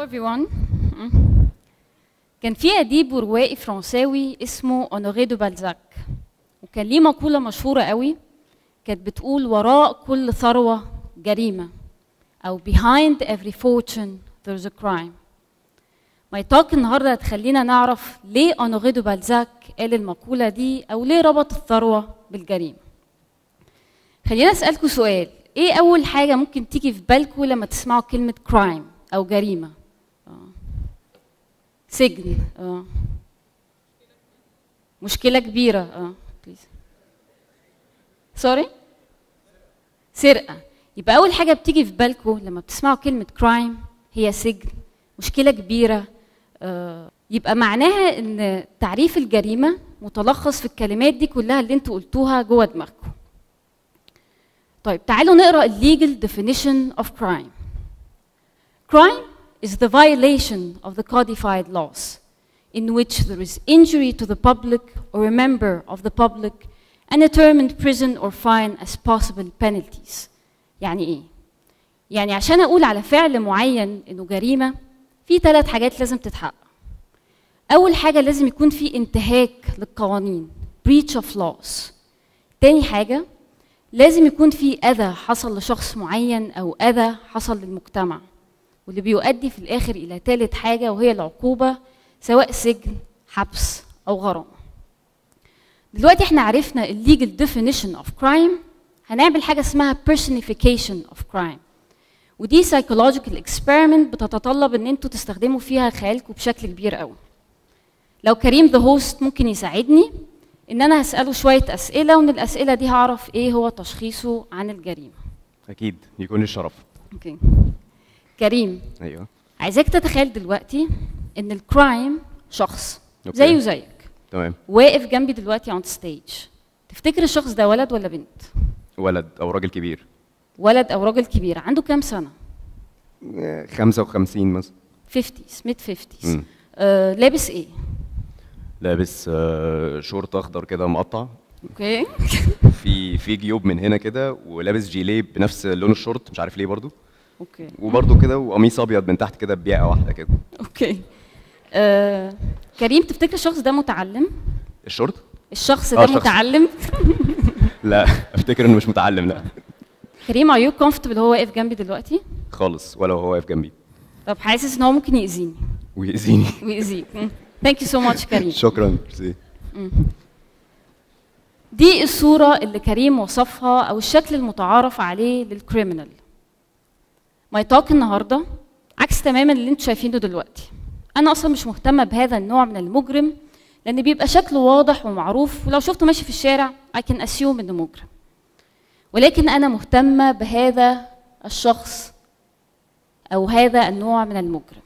everyone. كان في أديب وروائي فرنساوي اسمه أونوري دو بالزاك وكان ليه مقولة مشهورة قوي كانت بتقول وراء كل ثروة جريمة أو behind every fortune there's a crime. My talk النهارده هتخلينا نعرف ليه أونوري دو بالزاك قال المقولة دي أو ليه ربط الثروة بالجريمة. خلينا أسألكوا سؤال، إيه أول حاجة ممكن تيجي في بالكوا لما تسمعوا كلمة crime أو جريمة؟ آه. سجن اه مشكلة كبيرة اه بليز سوري سرقة يبقى أول حاجة بتيجي في بالكم لما بتسمعوا كلمة كرايم هي سجن مشكلة كبيرة آه يبقى معناها إن تعريف الجريمة متلخص في الكلمات دي كلها اللي انتوا قلتوها جوه دماغكم. طيب تعالوا نقرا الليجل definition of crime. Crime is the violation of the codified laws in which there is injury to the public or a member of the public and determined prison or fine as possible penalties. يعني ايه؟ يعني عشان اقول على فعل معين انه جريمه في ثلاث حاجات لازم تتحقق. اول حاجه لازم يكون في انتهاك للقوانين breach of laws. تاني حاجه لازم يكون في اذى حصل لشخص معين او اذى حصل للمجتمع. واللي بيؤدي في الاخر الى ثالث حاجه وهي العقوبه سواء سجن حبس او غرامه دلوقتي احنا عرفنا الليجل definition of crime هنعمل حاجه اسمها personification of crime ودي psychological experiment بتتطلب ان انتوا تستخدموا فيها خيالكم بشكل كبير قوي لو كريم ذا هوست ممكن يساعدني ان انا هساله شويه اسئله ومن الاسئله دي هعرف ايه هو تشخيصه عن الجريمه اكيد يكون الشرف اوكي كريم ايوه عايزاك تتخيل دلوقتي ان الكرايم شخص أوكي. زيه زيك تمام واقف جنبي دلوقتي اون ستيج تفتكر الشخص ده ولد ولا بنت ولد او راجل كبير ولد او راجل كبير عنده كام سنه آه، 55 مثلا 50s ميد 50s مم. آه لابس ايه لابس آه، شورت اخضر كده مقطع اوكي في في جيوب من هنا كده ولابس جيليه بنفس لون الشورت مش عارف ليه برضو اوكي وبرضو كده وقميص ابيض من تحت كده ببيعه واحده كده اوكي آه كريم تفتكر الشخص ده متعلم الشورت الشخص آه، ده شخص. متعلم لا افتكر انه مش متعلم لا كريم ار يو كومفورتبل هو واقف جنبي دلوقتي خالص ولا هو واقف جنبي طب حاسس ان هو ممكن يأذيني ويأذيني ويأذيك ثانك يو سو ماتش كريم شكرا ميرسي. دي الصورة اللي كريم وصفها أو الشكل المتعارف عليه للكريمنال. ماي توك النهاردة عكس تماما اللي انتوا شايفينه دلوقتي. أنا أصلا مش مهتمة بهذا النوع من المجرم لأن بيبقى شكله واضح ومعروف ولو شفته ماشي في الشارع I can assume إنه مجرم. ولكن أنا مهتمة بهذا الشخص أو هذا النوع من المجرم.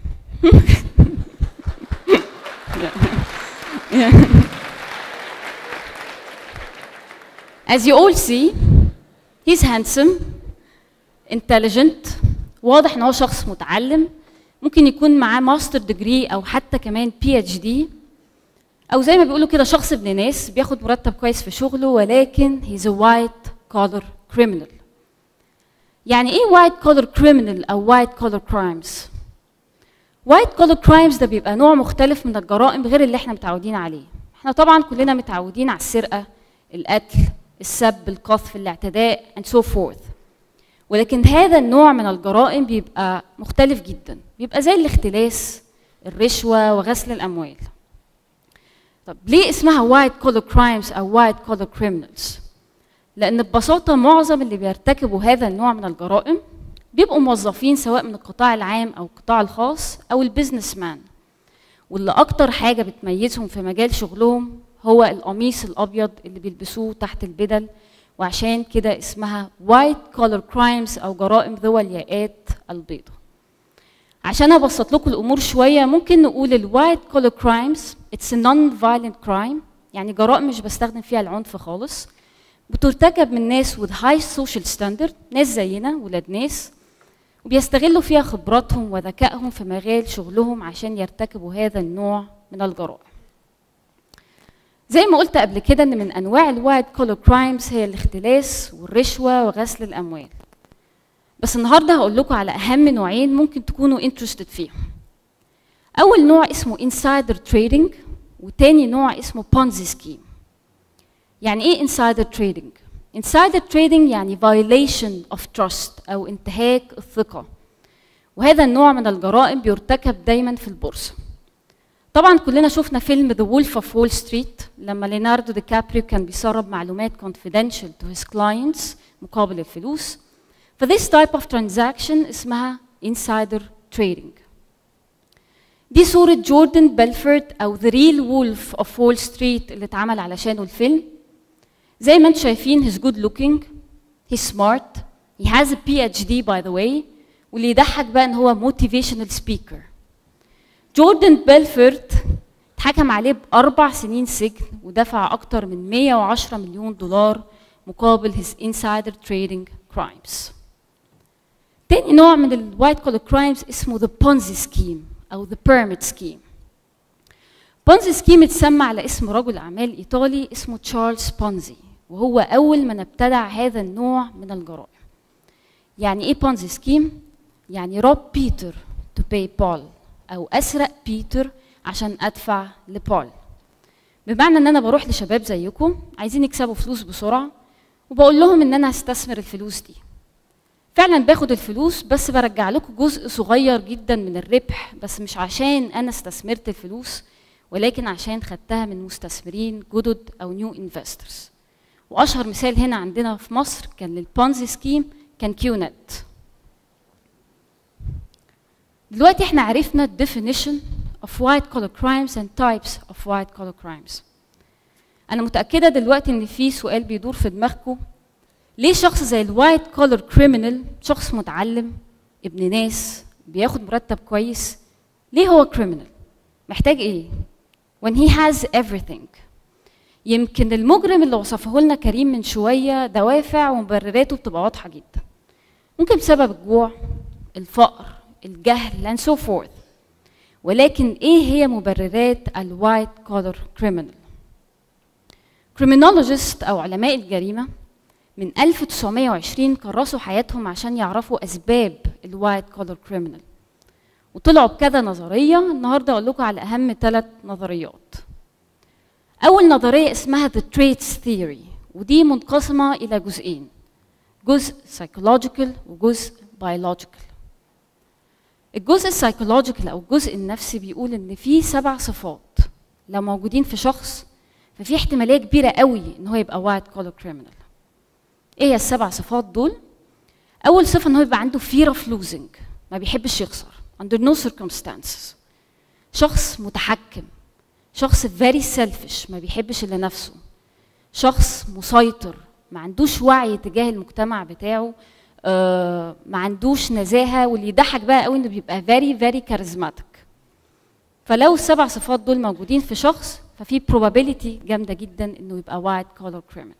As you all see, he's handsome, intelligent, واضح ان هو شخص متعلم ممكن يكون معاه ماستر ديجري او حتى كمان بي اتش دي او زي ما بيقولوا كده شخص ابن ناس بياخد مرتب كويس في شغله ولكن he's a white collar criminal يعني ايه white collar criminal او white collar crimes وايت كولر كرايمز ده بيبقى نوع مختلف من الجرائم غير اللي احنا متعودين عليه احنا طبعا كلنا متعودين على السرقه القتل السب القذف الاعتداء and so forth ولكن هذا النوع من الجرائم بيبقى مختلف جدا بيبقى زي الاختلاس الرشوه وغسل الاموال طب ليه اسمها وايت كولر كرايمز او وايت كولر كريمنالز لان ببساطه معظم اللي بيرتكبوا هذا النوع من الجرائم بيبقوا موظفين سواء من القطاع العام او القطاع الخاص او البيزنس مان واللي اكتر حاجه بتميزهم في مجال شغلهم هو القميص الابيض اللي بيلبسوه تحت البدل وعشان كده اسمها وايت كولر كرايمز او جرائم ذوي الياقات البيضاء عشان ابسط لكم الامور شويه ممكن نقول الوايت كولر كرايمز اتس نون فايلنت كرايم يعني جرائم مش بستخدم فيها العنف خالص بترتكب من ناس with high social standard ناس زينا ولاد ناس وبيستغلوا فيها خبراتهم وذكائهم في مجال شغلهم عشان يرتكبوا هذا النوع من الجرائم زي ما قلت قبل كده ان من انواع الوايت كولر كرايمز هي الاختلاس والرشوه وغسل الاموال بس النهارده هقول لكم على اهم نوعين ممكن تكونوا انترستد فيهم اول نوع اسمه انسايدر تريدنج وتاني نوع اسمه بونزي سكيم يعني ايه انسايدر تريدنج انسايدر تريدنج يعني violation of trust او انتهاك الثقه وهذا النوع من الجرائم بيرتكب دايما في البورصه طبعا كلنا شفنا فيلم ذا وولف اوف وول ستريت لما ليوناردو دي كابريو كان بيسرب معلومات confidential to his clients مقابل الفلوس ف this type of transaction اسمها insider trading دي صورة جوردن بيلفورد أو The Real Wolf of Wall Street اللي اتعمل علشانه الفيلم زي ما انتم شايفين he's good looking he's smart he has a PhD by the way واللي يضحك بقى ان هو motivational speaker جوردن بيلفورد اتحكم عليه بأربع سنين سجن ودفع أكتر من 110 مليون دولار مقابل his insider trading crimes. تاني نوع من الوايت كولر كرايمز اسمه the Ponzi scheme أو the pyramid scheme. بونزي سكيم اتسمى على اسم رجل أعمال إيطالي اسمه تشارلز بونزي وهو أول من ابتدع هذا النوع من الجرائم. يعني إيه بونزي سكيم؟ يعني روب بيتر to pay بول أو أسرق بيتر عشان أدفع لبول. بمعنى إن أنا بروح لشباب زيكم عايزين يكسبوا فلوس بسرعة وبقول لهم إن أنا هستثمر الفلوس دي. فعلا باخد الفلوس بس برجع لكم جزء صغير جدا من الربح بس مش عشان انا استثمرت الفلوس ولكن عشان خدتها من مستثمرين جدد او نيو انفسترز واشهر مثال هنا عندنا في مصر كان للبونزي سكيم كان كيو نت دلوقتي احنا عرفنا definition of white collar crimes and types of white collar crimes انا متاكده دلوقتي ان في سؤال بيدور في دماغكم ليه شخص زي الوايت كولر كريمنال شخص متعلم ابن ناس بياخد مرتب كويس ليه هو كريمنال محتاج ايه when he has everything يمكن المجرم اللي وصفه لنا كريم من شويه دوافع ومبرراته بتبقى واضحه جدا ممكن بسبب الجوع الفقر الجهل and so forth ولكن ايه هي مبررات الوايت كولر كريمنال criminologist او علماء الجريمه من 1920 كرسوا حياتهم عشان يعرفوا اسباب الوايت كولر كريمنال وطلعوا بكذا نظريه النهارده اقول لكم على اهم ثلاث نظريات اول نظريه اسمها the traits theory ودي منقسمه الى جزئين جزء psychological وجزء biological الجزء السايكولوجيكال او الجزء النفسي بيقول ان في سبع صفات لو موجودين في شخص ففي احتماليه كبيره قوي ان هو يبقى وايت كولر كريمنال ايه هي السبع صفات دول اول صفه ان هو يبقى عنده fear of losing ما بيحبش يخسر under no circumstances شخص متحكم شخص very selfish ما بيحبش الا نفسه شخص مسيطر ما عندوش وعي تجاه المجتمع بتاعه آه ما عندوش نزاهه واللي يضحك بقى قوي انه بيبقى very very charismatic فلو السبع صفات دول موجودين في شخص ففي probability جامده جدا انه يبقى white collar criminal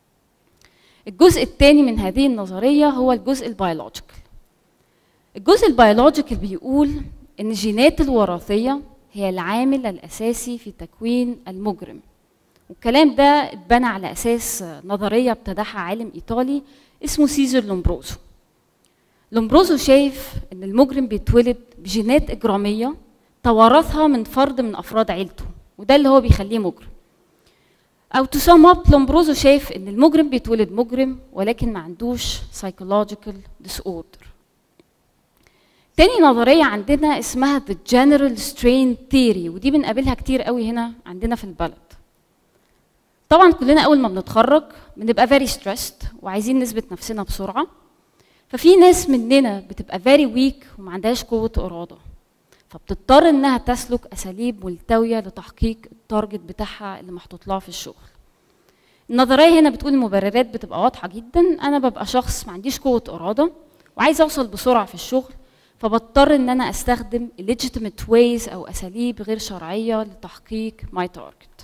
الجزء الثاني من هذه النظريه هو الجزء البيولوجيكال الجزء البيولوجيكال بيقول ان الجينات الوراثيه هي العامل الاساسي في تكوين المجرم والكلام ده اتبنى على اساس نظريه ابتدعها عالم ايطالي اسمه سيزر لومبروزو لومبروزو شايف ان المجرم بيتولد بجينات اجراميه توارثها من فرد من افراد عيلته وده اللي هو بيخليه مجرم او تو سم اب لومبروزو شايف ان المجرم بيتولد مجرم ولكن ما عندوش psychological disorder تاني نظرية عندنا اسمها the general strain theory ودي بنقابلها كتير قوي هنا عندنا في البلد طبعا كلنا اول ما بنتخرج بنبقى very stressed وعايزين نثبت نفسنا بسرعة ففي ناس مننا بتبقى very weak وما عندهاش قوة إرادة فبتضطر انها تسلك اساليب ملتويه لتحقيق التارجت بتاعها اللي محطوط لها في الشغل النظريه هنا بتقول المبررات بتبقى واضحه جدا انا ببقى شخص ما عنديش قوه اراده وعايز اوصل بسرعه في الشغل فبضطر ان انا استخدم legitimate ways او اساليب غير شرعيه لتحقيق my target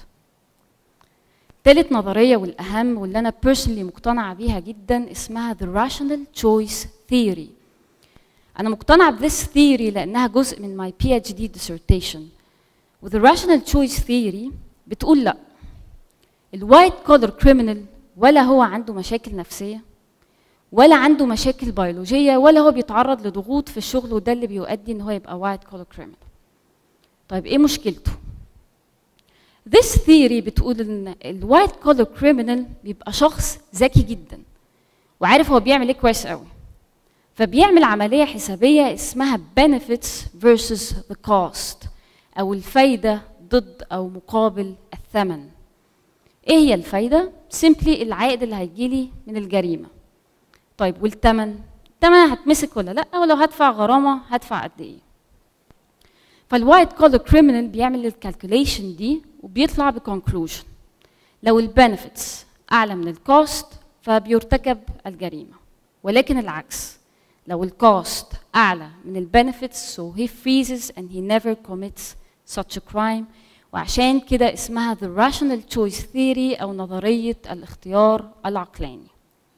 تالت نظرية والأهم واللي أنا personally مقتنعة بيها جدا اسمها the rational choice theory أنا مقتنعة بذس theory لأنها جزء من my PhD dissertation و the rational choice theory بتقول لأ الوايت كولر كريمنال ولا هو عنده مشاكل نفسية ولا عنده مشاكل بيولوجية ولا هو بيتعرض لضغوط في الشغل وده اللي بيؤدي إن هو يبقى وايت كولر كريمنال طيب ايه مشكلته This theory بتقول ان الوايت collar criminal بيبقى شخص ذكي جدا وعارف هو بيعمل ايه كويس قوي فبيعمل عملية حسابية اسمها benefits versus the cost أو الفايدة ضد أو مقابل الثمن ايه هي الفايدة؟ simply العائد اللي هيجيلي من الجريمة طيب والثمن؟ الثمن هتمسك ولا لا ولو هدفع غرامة هدفع قد ايه فالوايت كولر كريمنال بيعمل الكالكوليشن دي وبيطلع بكونكلوجن لو البنفيتس اعلى من الكوست فبيرتكب الجريمه ولكن العكس لو الكوست اعلى من البنفيتس so he freezes and he never commits such a crime وعشان كده اسمها the rational choice theory او نظريه الاختيار العقلاني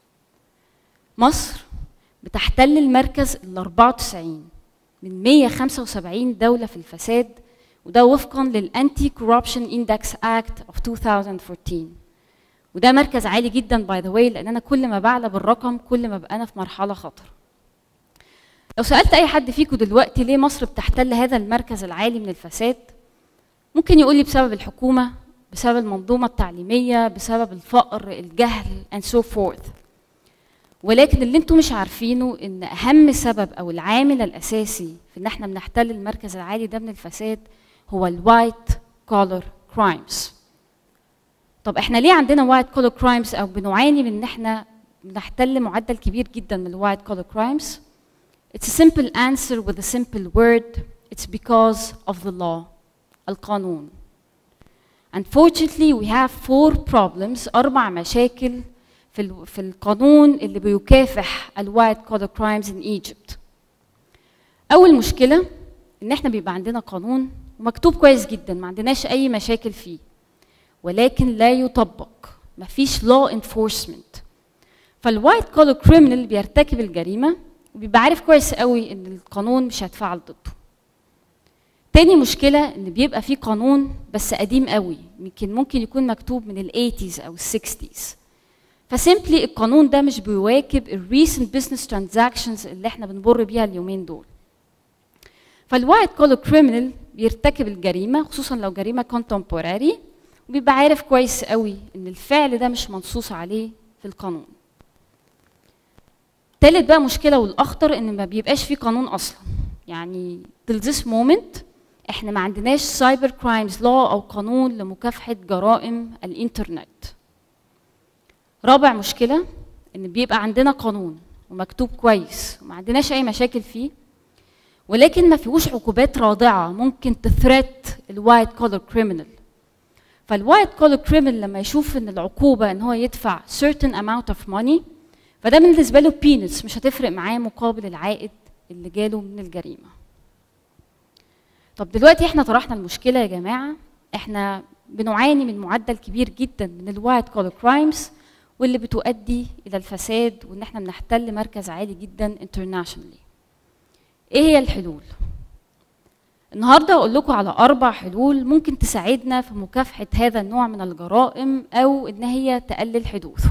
مصر بتحتل المركز ال 94 من 175 دولة في الفساد وده وفقا للانتي كوربشن اندكس اكت اوف 2014 وده مركز عالي جدا باي ذا واي لان انا كل ما بعلى بالرقم كل ما بقى انا في مرحله خطر لو سالت اي حد فيكم دلوقتي ليه مصر بتحتل هذا المركز العالي من الفساد ممكن يقول لي بسبب الحكومه بسبب المنظومه التعليميه بسبب الفقر الجهل and so forth ولكن اللي انتم مش عارفينه ان اهم سبب او العامل الاساسي في ان احنا بنحتل المركز العالي ده من الفساد هو الوايت كولر كرايمز طب احنا ليه عندنا وايت كولر كرايمز او بنعاني من ان احنا بنحتل معدل كبير جدا من الوايت كولر كرايمز It's a simple answer with a simple word. It's because of the law. القانون. Unfortunately, we have four problems أربع مشاكل في ال- في القانون اللي بيكافح الوايت كولر كرايمز in Egypt. أول مشكلة إن إحنا بيبقى عندنا قانون ومكتوب كويس جدا ما عندناش أي مشاكل فيه ولكن لا يطبق مفيش law enforcement فالوايت كولر كريمنال بيرتكب الجريمة وبيبقى عارف كويس قوي إن القانون مش هيتفعل ضده. تاني مشكلة إن بيبقى في قانون بس قديم قوي يمكن ممكن يكون مكتوب من ال 80s أو ال 60s فسيمبلي القانون ده مش بيواكب ال recent business transactions اللي احنا بنمر بيها اليومين دول. فالوايت كولر كريمنال بيرتكب الجريمة خصوصا لو جريمة contemporary وبيبقى عارف كويس قوي إن الفعل ده مش منصوص عليه في القانون. تالت بقى مشكلة والأخطر إن ما بيبقاش في قانون أصلا يعني till this moment إحنا ما عندناش سايبر كرايمز law أو قانون لمكافحة جرائم الإنترنت رابع مشكلة إن بيبقى عندنا قانون ومكتوب كويس وما عندناش أي مشاكل فيه ولكن ما فيهوش عقوبات رادعة ممكن تثرت الوايت كولر كريمنال فالوايت كولر كريمنال لما يشوف ان العقوبة ان هو يدفع certain amount of money فده بالنسبة له بينتس مش هتفرق معاه مقابل العائد اللي جاله من الجريمة. طب دلوقتي احنا طرحنا المشكلة يا جماعة احنا بنعاني من معدل كبير جدا من الوايت كولر كرايمز واللي بتؤدي الى الفساد وان احنا بنحتل مركز عالي جدا internationally. ايه هي الحلول؟ النهارده اقول لكم على اربع حلول ممكن تساعدنا في مكافحه هذا النوع من الجرائم او ان هي تقلل حدوثه.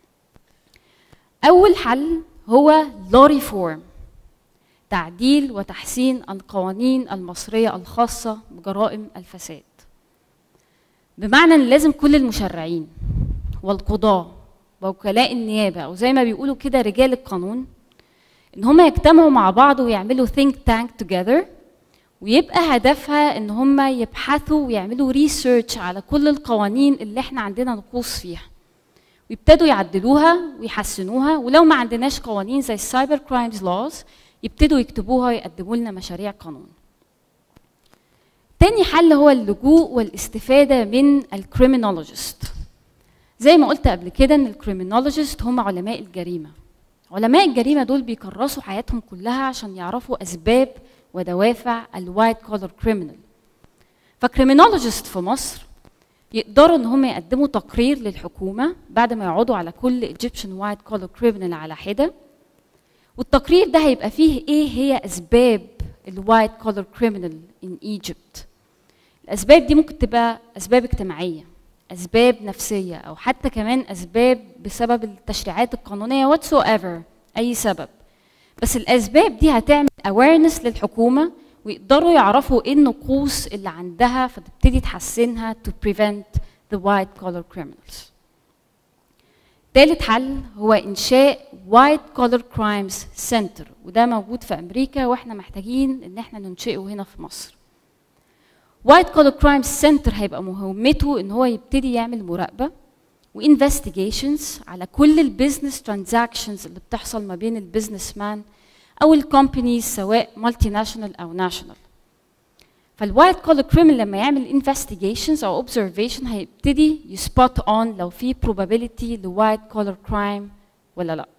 أول حل هو law reform تعديل وتحسين القوانين المصرية الخاصة بجرائم الفساد بمعنى أن لازم كل المشرعين والقضاة ووكلاء النيابة أو زي ما بيقولوا كده رجال القانون إن هم يجتمعوا مع بعض ويعملوا think tank together ويبقى هدفها إن هم يبحثوا ويعملوا ريسيرش على كل القوانين اللي احنا عندنا نقوص فيها ويبتدوا يعدلوها ويحسنوها ولو ما عندناش قوانين زي السايبر كرايمز لوز يبتدوا يكتبوها ويقدموا لنا مشاريع قانون تاني حل هو اللجوء والاستفادة من الكريمنولوجيست زي ما قلت قبل كده ان الكريمنولوجيست هم علماء الجريمة علماء الجريمة دول بيكرسوا حياتهم كلها عشان يعرفوا أسباب ودوافع الوايت كولر كريمنال فكريمنولوجيست في مصر يقدروا ان هم يقدموا تقرير للحكومه بعد ما يقعدوا على كل ايجيبشن وايت كولر كريمنال على حده والتقرير ده هيبقى فيه ايه هي اسباب الوايت كولر كريمنال ان ايجيبت الاسباب دي ممكن تبقى اسباب اجتماعيه اسباب نفسيه او حتى كمان اسباب بسبب التشريعات القانونيه whatsoever اي سبب بس الاسباب دي هتعمل awareness للحكومه ويقدروا يعرفوا ايه النقوص اللي عندها فتبتدي تحسنها to prevent the white collar criminals. تالت حل هو إنشاء white collar crimes center وده موجود في أمريكا وإحنا محتاجين إن إحنا ننشئه هنا في مصر. White collar crimes center هيبقى مهمته إن هو يبتدي يعمل مراقبة وانفستيجيشنز على كل البيزنس ترانزاكشنز اللي بتحصل ما بين البيزنس مان او الكومبانيز سواء مالتي ناشونال او ناشونال فالوايت كولر كريمنال لما يعمل انفستيجيشنز او اوبزرفيشن هيبتدي يسبوت اون لو في probability لوايت كولر كرايم ولا لا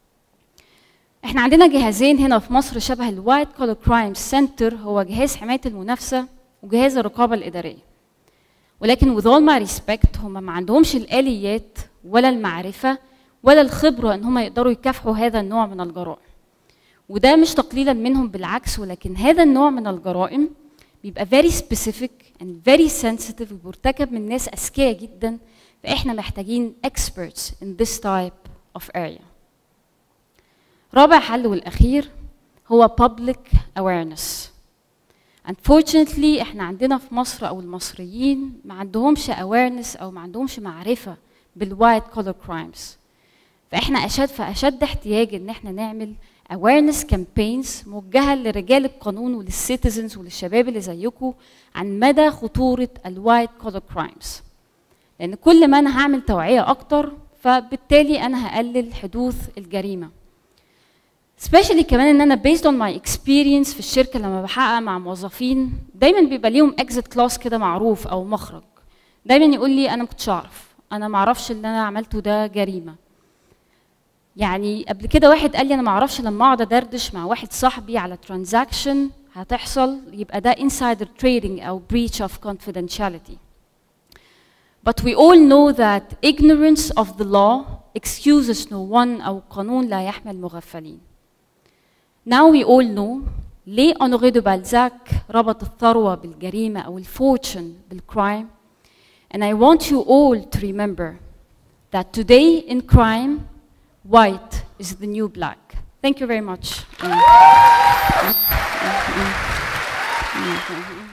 احنا عندنا جهازين هنا في مصر شبه الوايت كولر كرايم سنتر هو جهاز حمايه المنافسه وجهاز الرقابه الاداريه ولكن with all my respect هم ما عندهمش الآليات ولا المعرفة ولا الخبرة إن هم يقدروا يكافحوا هذا النوع من الجرائم. وده مش تقليلا منهم بالعكس ولكن هذا النوع من الجرائم بيبقى very specific and very sensitive وبيرتكب من ناس أذكياء جدا فإحنا محتاجين experts in this type of area. رابع حل والأخير هو public awareness. unfortunately احنا عندنا في مصر او المصريين ما عندهمش awareness او ما عندهمش معرفه بالوايت كولر كرايمز فاحنا اشد فاشد احتياج ان احنا نعمل awareness campaigns موجهه لرجال القانون وللسيتيزنز وللشباب اللي زيكم عن مدى خطوره الوايت كولر كرايمز لان كل ما انا هعمل توعيه اكتر فبالتالي انا هقلل حدوث الجريمه سبيشالي كمان ان انا based on my experience في الشركه لما بحقق مع موظفين دايما بيبقى ليهم اكزيت كلاس كده معروف او مخرج دايما يقول لي انا ما كنتش اعرف انا ما اعرفش اللي انا عملته ده جريمه يعني قبل كده واحد قال لي انا ما اعرفش لما اقعد ادردش مع واحد صاحبي على ترانزاكشن هتحصل يبقى ده insider trading او breach of confidentiality But we all know that ignorance of the law excuses no one أو قانون لا يحمل مغفلين. Now we all know ليه أونوري دو بالزاك ربط الثروة بالجريمة أو الفورتشن بالكرايم and I want you all to remember that today in crime white is the new black. Thank you very much. Mm. Mm. Mm.